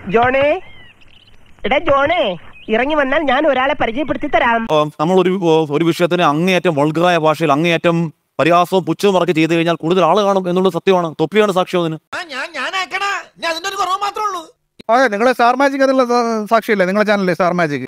ജോണേ എടാ ജോണേ ഇറങ്ങി വന്നാൽ ഞാൻ ഒരാളെ പരിചയപ്പെടുത്തി തരാം ആ, നമ്മളൊരു ഓ, ഒരു വിഷയത്തിന് അങ്ങേയറ്റം വൾഗറായ ഭാഷയിൽ അങ്ങേയറ്റം പരിഹാസവും പുച്ഛവും ഇറക്കി ചെയ്തു കഴിഞ്ഞാൽ കൂടുതൽ ആള് കാണും എന്നുള്ളത് സത്യമാണ് തൊപ്പിയാണ് സാക്ഷ്യം അതിന് ഞാൻ ഞാനാക്കണ ഞാൻ അതിന്റെ ഒരു കുറവ് മാത്രമേ ഉള്ളൂ അതെ നിങ്ങളെ സ്റ്റാർ മാജിക് അതിനുള്ള സ- സാക്ഷിയല്ലേ നിങ്ങളെ ചാനലല്ലേ സ്റ്റാർ മാജിക്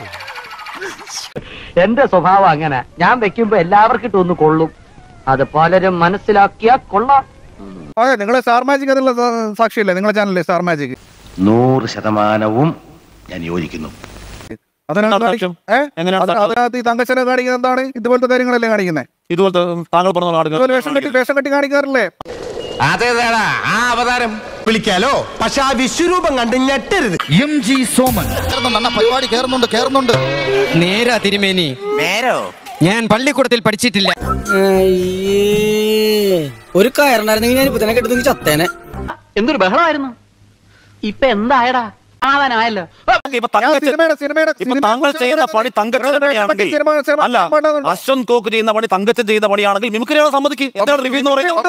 എന്റെ സ്വഭാവം അങ്ങനെ ഞാൻ വെക്കുമ്പോ എല്ലാവർക്കും ഇട്ടൊന്ന് കൊള്ളും അത് പലരും മനസ്സിലാക്കിയാ കൊള്ളാം അതെ നിങ്ങളെ സ്റ്റാർ മാജിക് അതിനുള്ള സ- സാക്ഷിയല്ലേ നിങ്ങളെ ചാനലല്ലേ സ്റ്റാർ മാജിക് നൂറ് ശതമാനവും ഞാൻ യോജിക്കുന്നു അതിനകത്ത് എന്താണ് സാക്ഷ്യം? ഏഹ് എങ്ങനെയാണ് അത് സാക്ഷ്യം? അതിനകത്ത് ഈ തങ്കച്ചനെ കാണിക്കുന്നത് എന്താണ് ഇതുപോലത്തെ കാര്യങ്ങളല്ലേ കാണിക്കുന്നത് ഇതുപോലത്തെ താങ്കൾ പറഞ്ഞ ഇതുപോലെ വേഷം കെട്ടി വേഷം കെട്ടി കാണിക്കാറില്ലേ അതേതാടാ ആ അവതാരം വിളിക്കാലോ പക്ഷെ ആ വിശ്വരൂപം കണ്ട് ഞെട്ടരുത് എം ജി സോമൻ പരിപാടി കേറുന്നുണ്ട് കേറുന്നുണ്ട് നേരാ തിരുമേനി നേരോ ഞാൻ പള്ളിക്കൂടത്തിൽ പഠിച്ചിട്ടില്ല ഒരു കയറുണ്ടായിരുന്നെങ്കിൽ ഞാൻ ഇപ്പൊ തന്നെ കെട്ടുന്നെങ്കിൽ ചത്തേനെ എന്തൊരു ബഹളമായിരുന്നു ഇപ്പൊ എന്തായടാ ആവാനായല്ലോ ഇപ്പൊ ഞാൻ തങ്കച്ചൻ സിനിമയുടെ സിനിമയുടെ ഇപ്പൊ സിനിമ- താങ്കൾ ചെയ്യുന്ന പണി തങ്കച്ചനെയാണെങ്കിൽ സിനിമ- സിനിമ- അല്ല സിനിമ- അശ്വന്ത് കോക്ക് ചെയ്യുന്ന പണി തങ്കച്ചൻ ചെയ്യുന്ന പണിയാണെങ്കിൽ മിമിക്രിയാണ് സമ്മതിക്കും എന്താണ് റിവ്യൂ എന്ന് പറയുന്നത്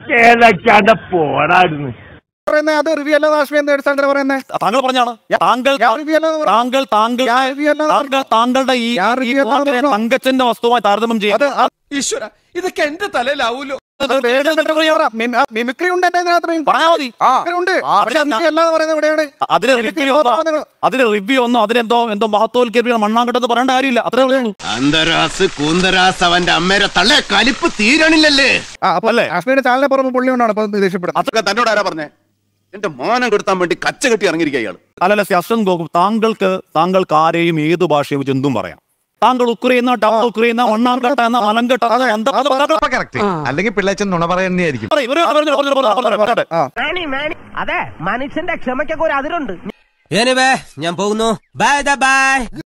പറയുന്നത് അത് റിവ്യൂ അല്ലാതെ ആശ്മി എന്താ അടിസ്ഥാനത്തിൽ പറയുന്നത് താങ്കൾ പറഞ്ഞാണ് താങ്കൾ ഞാൻ റിവ്യൂ അല്ലാതെ പറ- താങ്കൾ താങ്കൾ ഞാൻ റിവ്യൂ അല്ലാതെ താങ്കൾ താങ്കളുടെ ഈ ഞാൻ ഈ റിവ്യൂ അല്ലാതെ വാക്കിനെ പറഞ്ഞു. തങ്കച്ചന്റെ വസ്തുവുമായി താരതമ്യം ചെയ്യാം അത് അത് ഈശ്വര ഇതൊക്കെ എന്റെ തലയിലാവൂലോ അത് വേഗം category ആവണം. മിമി- ആ, മിമിക്രി ഉണ്ട് എന്റെ അതിനകത്ത് പറഞ്ഞാ മതി ആ, ഉണ്ട് ആ, പക്ഷെ പക്ഷെ മിമിക്രി അല്ലാതെ പറയുന്നത് എവിടെയാണ് അതിന് റിവ്യൂ അതിന് റിവ്യൂ ഒന്നോ അതിനെന്തോ എന്തോ മഹത്വവൽക്കരിക്കുന്ന മണ്ണാങ്കട്ടെന്ന് പറയേണ്ട കാര്യമില്ല അത്രേ ഉള്ളൂ അന്തരാസ് കൂന്തരാസ് അവന്റെ അമ്മേരെ തള്ളേ കലിപ്പ് തീരണില്ലല്ലേ ആ അപ്പൊ അല്ലേ? ആശ്മിയുടെ ചാനലിനെ പുറമെ പുള്ളി കൊണ്ടാണ് ഇപ്പൊ ദേഷ്യപ്പെടുന്നത് അതൊക്കെ തന്നോട് ആരാ പറഞ്ഞേ എന്റെ മാനം കെടുത്താൻ വേണ്ടി കച്ച കെട്ടി ഇറങ്ങിയിരിക്കുക ഇയാള് അല്ലല്ല ശ്രീ അശ്വന്ത് ഗോകുൽ താങ്കൾക്ക് താങ്കൾക്ക് ആരെയും ഏത് ഭാഷയും വെച്ച് എന്തും പറയാം താങ്കൾ ഉക്രൈന ടപ്പ് ഉക്രൈന ഒണ്ണാങ്കട്ട എന്ന മലങ്കട്ട എന്ന എന്താ കറക്റ്റ് അല്ലെങ്കിൽ പിള്ളേച്ചൻ നുണ പറയുന്നതായിരിക്കും പറയ്, ഒരു- പറഞ്ഞോ, പറഞ്ഞോ, പറഞ്ഞോ, പറഞ്ഞോ, പറഞ്ഞോ. മാണി മാണി അതെ മനുഷ്യന്റെ ക്ഷമയ്ക്കൊക്കെ ഒരു അതിരുണ്ട് ഞാൻ പോകുന്നു ബൈ ബൈ